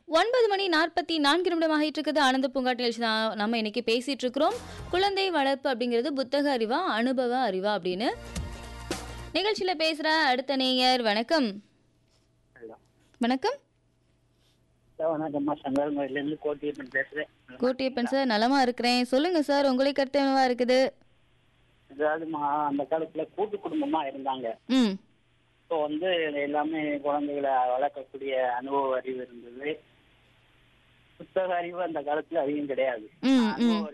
ஒன்பது மணி நாற்பத்தி நான்கு நிமிடமாக இருக்குது ஆனந்த பூங்காட்டு நிகழ்ச்சி தான் நம்ம இன்னைக்கு பேசிட்டு இருக்கிறோம் குழந்தை வளர்ப்பு அப்படிங்கிறது புத்தக அறிவா அனுபவ அறிவா அப்படின்னு நிகழ்ச்சியில பேசுற அடுத்த நேயர் வணக்கம் ஹலோ வணக்கம் சார் வணக்கம்மா சங்கரங்கோயிலேருந்து கோட்டியப்பன் பேசுகிறேன் கோட்டியப்பன் சார் நலமா இருக்கிறேன் சொல்லுங்க சார் உங்களை கருத்து என்னவா இருக்குது அதாவதுமா அந்த காலத்தில் கூட்டு குடும்பமாக இருந்தாங்க ம் இப்போ வந்து எல்லாமே குழந்தைகளை வளர்க்கக்கூடிய அனுபவ அறிவு இருந்தது புத்தக அறிவு அந்த காலத்தில் அதிகம் கிடையாது ம் ம் அனுபவ